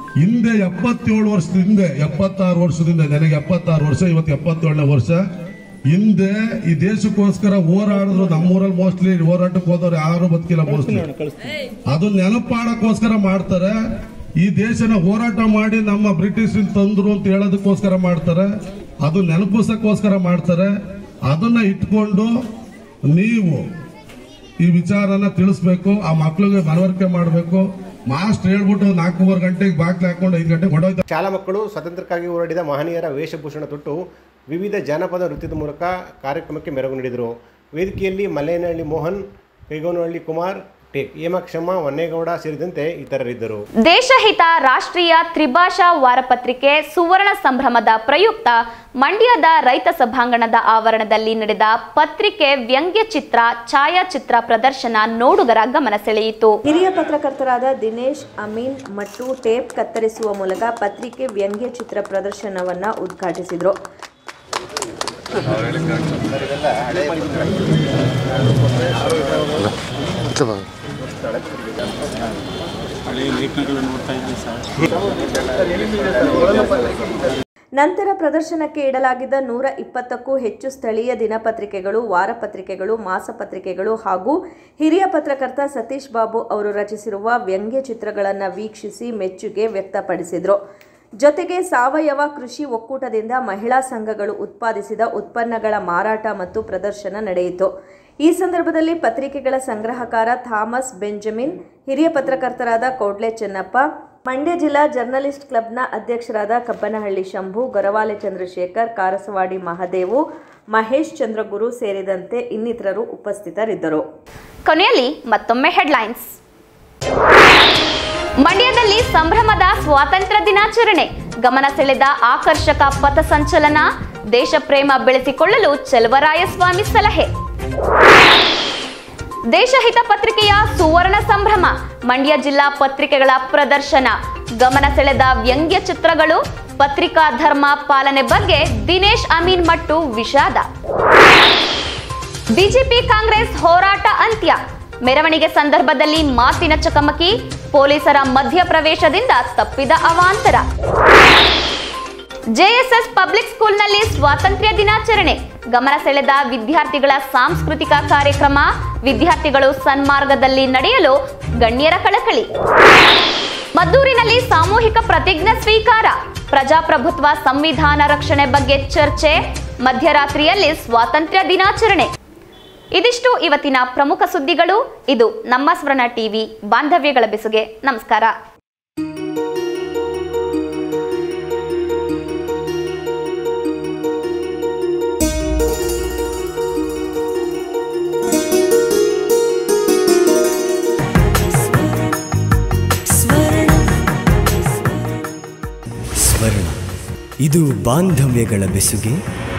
ಹಿಂದೆ ಎಪ್ಪತ್ತೇಳು ವರ್ಷದಿಂದ ಎಪ್ಪತ್ತಾರು ವರ್ಷದಿಂದ ನನಗೆ ಎಪ್ಪತ್ತಾರು ವರ್ಷ ಇವತ್ತು ಎಪ್ಪತ್ತೇಳನೇ ವರ್ಷ ಹಿಂದೆ ಈ ದೇಶಕ್ಕೋಸ್ಕರ ಹೋರಾಡಿದ್ರು ನಮ್ಮೂರಲ್ಲಿ ಮೋಸ್ಟ್ಲಿ ಹೋರಾಟಕ್ಕೆ ಹೋದವ್ರು ಯಾರು ಬದುಕಿಲ್ಲ ಮೋಸ್ಟ್ಲಿ ಅದು ನೆನಪಾಡಕ್ಕೋಸ್ಕರ ಮಾಡ್ತಾರೆ ಈ ದೇಶನ ಹೋರಾಟ ಮಾಡಿ ನಮ್ಮ ಬ್ರಿಟಿಷ್ ತಂದ್ರು ಅಂತ ಹೇಳೋದಕ್ಕೋಸ್ಕರ ಮಾಡ್ತಾರೆ ಅದು ನೆನಪಿಸಕ್ಕೋಸ್ಕರ ಮಾಡ್ತಾರೆ ಅದನ್ನ ಇಟ್ಕೊಂಡು ನೀವು ಈ ವಿಚಾರನ ತಿಳಿಸ್ಬೇಕು ಆ ಮಕ್ಳಿಗೆ ಮನವರಿಕೆ ಮಾಡಬೇಕು ಮಾಸ್ಟರ್ ಹೇಳ್ಬಿಟ್ಟು ನಾಲ್ಕೂವರೆ ಗಂಟೆಗೆ ಬಾಗ್ಲು ಹಾಕೊಂಡು ಐದು ಗಂಟೆಗೆ ಹೊಡೋಯ್ತು ಶಾಲಾ ಮಕ್ಕಳು ಸ್ವಾತಂತ್ರ್ಯಕ್ಕಾಗಿ ಹೋರಾಡಿದ ಮಹನೀಯರ ವೇಷಭೂಷಣ ತೊಟ್ಟು ವಿವಿಧ ಜಾನಪದ ನೃತ್ಯದ ಮೂಲಕ ಕಾರ್ಯಕ್ರಮಕ್ಕೆ ಮೆರುಗು ನೀಡಿದರು ವೇದಿಕೆಯಲ್ಲಿ ಮಲ್ಲೇನಹಳ್ಳಿ ಮೋಹನ್ ಕೈಗೋನಹಳ್ಳಿ ಕುಮಾರ್ ಟೇಕ್ ಹೇಮಕ್ಷಮ್ಮ ವನ್ನೇಗೌಡ ಸೇರಿದಂತೆ ಇತರರಿದ್ದರು ದೇಶಹಿತ ರಾಷ್ಟ್ರೀಯ ತ್ರಿಭಾಷಾ ವಾರಪತ್ರಿಕೆ ಸುವರ್ಣ ಸಂಭ್ರಮದ ಪ್ರಯುಕ್ತ ಮಂಡ್ಯದ ರೈತ ಸಭಾಂಗಣದ ಆವರಣದಲ್ಲಿ ನಡೆದ ಪತ್ರಿಕೆ ವ್ಯಂಗ್ಯ ಚಿತ್ರ ಛಾಯಾಚಿತ್ರ ಪ್ರದರ್ಶನ ನೋಡುಗರ ಗಮನ ಸೆಳೆಯಿತು ಹಿರಿಯ ಪತ್ರಕರ್ತರಾದ ದಿನೇಶ್ ಅಮೀನ್ ಮಟ್ಟು ಟೇಪ್ ಕತ್ತರಿಸುವ ಮೂಲಕ ಪತ್ರಿಕೆ ವ್ಯಂಗ್ಯ ಚಿತ್ರ ಪ್ರದರ್ಶನವನ್ನ ಉದ್ಘಾಟಿಸಿದರು ನಂತರ ಪ್ರದರ್ಶನಕ್ಕೆ ಇಡಲಾಗಿದ್ದ ನೂರ ಇಪ್ಪತ್ತಕ್ಕೂ ಹೆಚ್ಚು ಸ್ಥಳೀಯ ದಿನಪತ್ರಿಕೆಗಳು ವಾರಪತ್ರಿಕೆಗಳು ಮಾಸಪತ್ರಿಕೆಗಳು ಹಾಗೂ ಹಿರಿಯ ಪತ್ರಕರ್ತ ಸತೀಶ್ ಬಾಬು ಅವರು ರಚಿಸಿರುವ ವ್ಯಂಗ್ಯ ಚಿತ್ರಗಳನ್ನು ವೀಕ್ಷಿಸಿ ಮೆಚ್ಚುಗೆ ವ್ಯಕ್ತಪಡಿಸಿದರು ಜೊತೆಗೆ ಸಾವಯವ ಕೃಷಿ ಒಕ್ಕೂಟದಿಂದ ಮಹಿಳಾ ಸಂಘಗಳು ಉತ್ಪಾದಿಸಿದ ಉತ್ಪನ್ನಗಳ ಮಾರಾಟ ಮತ್ತು ಪ್ರದರ್ಶನ ನಡೆಯಿತು ಈ ಸಂದರ್ಭದಲ್ಲಿ ಪತ್ರಿಕೆಗಳ ಸಂಗ್ರಹಕಾರ ಥಾಮಸ್ ಬೆಂಜಮಿನ್ ಹಿರಿಯ ಪತ್ರಕರ್ತರಾದ ಕೋಡ್ಲೆ ಚೆನ್ನಪ್ಪ ಮಂಡ್ಯ ಜಿಲ್ಲಾ ಜರ್ನಲಿಸ್ಟ್ ಕ್ಲಬ್ನ ಅಧ್ಯಕ್ಷರಾದ ಕಬ್ಬನಹಳ್ಳಿ ಶಂಭು ಗೊರವಾಲೆ ಚಂದ್ರಶೇಖರ್ ಕಾರಸವಾಡಿ ಮಹದೇವು ಮಹೇಶ್ ಚಂದ್ರಗುರು ಸೇರಿದಂತೆ ಇನ್ನಿತರರು ಉಪಸ್ಥಿತರಿದ್ದರು ಕೊನೆಯಲ್ಲಿ ಮತ್ತೊಮ್ಮೆ ಹೆಡ್ಲೈನ್ಸ್ ಮಂಡ್ಯದಲ್ಲಿ ಸಂಭ್ರಮದ ಸ್ವಾತಂತ್ರ್ಯ ದಿನಾಚರಣೆ ಗಮನ ಸೆಳೆದ ಆಕರ್ಷಕ ಪಥಸಂಚಲನ ದೇಶ ಪ್ರೇಮ ಬೆಳೆಸಿಕೊಳ್ಳಲು ಚೆಲುವರಾಯಸ್ವಾಮಿ ಸಲಹೆ ದೇಶಹಿತ ಪತ್ರಿಕೆಯ ಸುವರ್ಣ ಸಂಭ್ರಮ ಮಂಡ್ಯ ಜಿಲ್ಲಾ ಪತ್ರಿಕೆಗಳ ಪ್ರದರ್ಶನ ಗಮನ ಸೆಳೆದ ವ್ಯಂಗ್ಯ ಚಿತ್ರಗಳು ಪತ್ರಿಕಾ ಧರ್ಮ ಪಾಲನೆ ಬಗ್ಗೆ ದಿನೇಶ್ ಅಮೀನ್ ಮಟ್ಟು ವಿಷಾದ ಬಿಜೆಪಿ ಕಾಂಗ್ರೆಸ್ ಹೋರಾಟ ಅಂತ್ಯ ಮೆರವಣಿಗೆ ಸಂದರ್ಭದಲ್ಲಿ ಮಾತಿನ ಚಕಮಕಿ ಪೊಲೀಸರ ಮಧ್ಯಪ್ರವೇಶದಿಂದ ತಪ್ಪಿದ ಅವಾಂತರ ಜೆಎಸ್ಎಸ್ ಪಬ್ಲಿಕ್ ಸ್ಕೂಲ್ನಲ್ಲಿ ಸ್ವಾತಂತ್ರ್ಯ ದಿನಾಚರಣೆ ಗಮನ ಸೆಳೆದ ವಿದ್ಯಾರ್ಥಿಗಳ ಸಾಂಸ್ಕೃತಿಕ ಕಾರ್ಯಕ್ರಮ ವಿದ್ಯಾರ್ಥಿಗಳು ಸನ್ಮಾರ್ಗದಲ್ಲಿ ನಡೆಯಲು ಗಣ್ಯರ ಕಳಕಳಿ ಮದ್ದೂರಿನಲ್ಲಿ ಸಾಮೂಹಿಕ ಪ್ರತಿಜ್ಞಾ ಸ್ವೀಕಾರ ಪ್ರಜಾಪ್ರಭುತ್ವ ಸಂವಿಧಾನ ರಕ್ಷಣೆ ಬಗ್ಗೆ ಚರ್ಚೆ ಮಧ್ಯರಾತ್ರಿಯಲ್ಲಿ ಸ್ವಾತಂತ್ರ್ಯ ದಿನಾಚರಣೆ ಇದಿಷ್ಟು ಇವತ್ತಿನ ಪ್ರಮುಖ ಸುದ್ದಿಗಳು ಇದು ನಮ್ಮ ಸ್ವರ್ಣ ಟಿವಿ ಬಾಂಧವ್ಯಗಳ ಬೆಸುಗೆ ನಮಸ್ಕಾರ ಸ್ವರ್ಣ ಇದು ಬಾಂಧವ್ಯಗಳ ಬೆಸುಗೆ